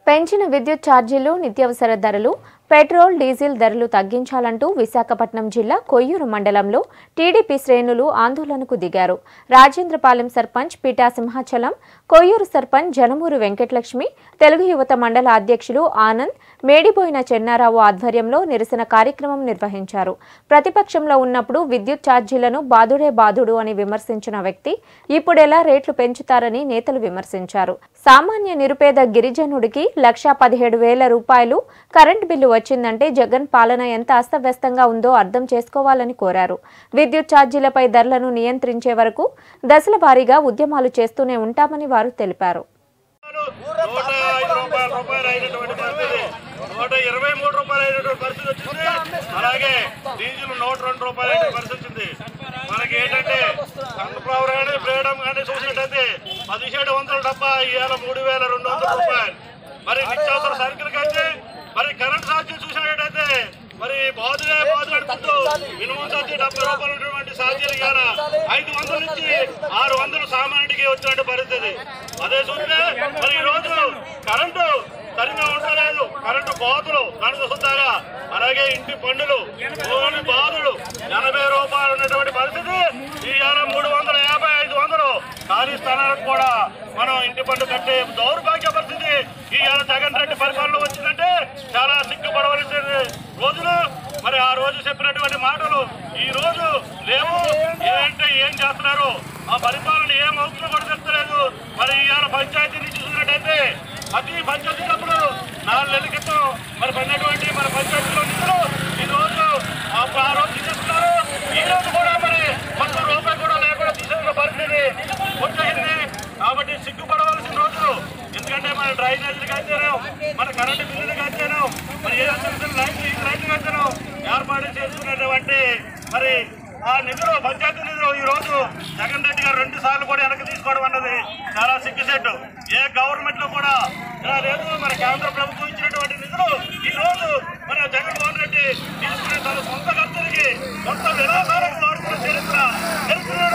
పెంచిన విద్యుత్ ఛార్జీలు నిత్యావసర ధరలు పెట్రోల్ డీజిల్ ధరలు తగ్గించాలంటూ విశాఖపట్నం జిల్లా కొయ్యూరు మండలంలో టీడీపీ శ్రేణులు ఆందోళనకు దిగారు రాజేంద్రపాలెం సర్పంచ్ పీటా సింహాచలం కొయ్యూరు సర్పంచ్ జనమూరు వెంకటలక్ష్మి తెలుగు యువత మండల అధ్యక్షులు ఆనంద్ మేడిపోయిన చెన్నారావు ఆధ్వర్యంలో నిరసన కార్యక్రమం నిర్వహించారు ప్రతిపక్షంలో ఉన్నప్పుడు విద్యుత్ ఛార్జీలను బాదుడే బాదుడు అని విమర్శించిన వ్యక్తి ఇప్పుడెలా రేట్లు పెంచుతారని నేతలు విమర్శించారు సామాన్య నిరుపేద గిరిజనుడికి లక్షా పదిహేడు వేల రూపాయలు కరెంటు బిల్లు వచ్చిందంటే జగన్ పాలన ఎంత అస్తవ్యస్తంగా ఉందో అర్థం చేసుకోవాలని కోరారు విద్యుత్ ఛార్జీలపై ధరలను నియంత్రించే వరకు దశల వారీగా ఉద్యమాలు చేస్తూనే ఉంటామని వారు తెలిపారు నూట ఐదు రూపాయల రూపాయలు అయినటువంటి పరిస్థితి నూట ఇరవై మూడు రూపాయలు అయినటువంటి పరిస్థితి వచ్చింది అలాగే డీజిల్ నూట రెండు రూపాయలు అయిన పరిస్థితి వచ్చింది మనకి ఏంటంటే సన్ఫ్లవర్ కానీ ఫ్రీడమ్ కానీ చూసినట్టయితే పదిహేడు వందల డబ్బా ఇవాళ మూడు వేల రెండు వందల రూపాయలు మరి నిత్యావసర సరుకులకి అయితే మరి కరెంట్ ఛార్జీలు చూసినట్టయితే మరి బాధులే బాధలు అనుకుంటూ మినిమం ఛార్జీ డెబ్బై రూపాయలు ఉన్నటువంటి ఛార్జీలు ఇవాళ ఐదు వందల నుంచి ఆరు వందలు సామాన్యుడికి వచ్చినట్టు పరిస్థితి అదే చూస్తే మరి ఈ రోజు కరెంటు సరిగా ఉండలేదు కరెంటు బాధలు కరెంటు చూస్తారా అలాగే ఇంటి పన్నులు భూమి బాధలు ఎనభై రూపాయలు ఉన్నటువంటి పరిస్థితి ఇవాళ మూడు వందల యాభై ఐదు వందలు ఖాళీ స్థానాలకు కూడా మనం ఇంటి పన్ను కట్టే దౌర్భాగ్య పరిస్థితి ఇవాళ జగన్ రెడ్డి పరిపాలన వచ్చిందంటే చాలా సిగ్గుపడవలసిన రోజులు మరి ఆ రోజు చెప్పినటువంటి మాటలు ఈ రోజు లేవు ఏంటంటే ఏం చేస్తున్నారు ఆ పరిపాలన ఏం అవుతుందో కూడా చెప్తలేదు మరి ఇవాళ పంచాయతీ నుంచి చూసినట్టయితే ప్రతి పంచాయతీ డబ్బులు నాలుగు నెలల క్రితం మరి పడినటువంటి మన పంచాయతీలో నిధులు ఈ రోజు ఆ ఆ రోజు తీసేస్తున్నారు ఈ రోజు కూడా మరి మొత్తం రూపాయి కూడా లేకుండా తీసేసిన పరిస్థితి వచ్చేసింది కాబట్టి సిగ్గుపడవలసిన రోజు ఎందుకంటే మన డ్రైనేజీలు కట్టాను మన కరెంటు బిల్లులు కట్టాను మరి ఏ లైట్లు ఈ లైట్లు కట్టాను ఏర్పాటు చేసుకున్నటువంటి మరి ఆ నిధులు పంచాయతీ నిధులు ఈ రోజు జగన్ రెడ్డి గారు రెండు సార్లు కూడా వెనక్కి తీసుకోవడం అన్నది చాలా సిగ్గుసేటు ఏ గవర్నమెంట్ లో కూడా ఇలా లేదు మన కేంద్ర ప్రభుత్వం ఇచ్చినటువంటి నిధులు ఈ రోజు మన జగన్మోహన్ రెడ్డి తీసుకునే తన సొంత ఖర్చులకి సొంత విధానాలకు వాడుతున్న చరిత్ర తెలుసుకున్న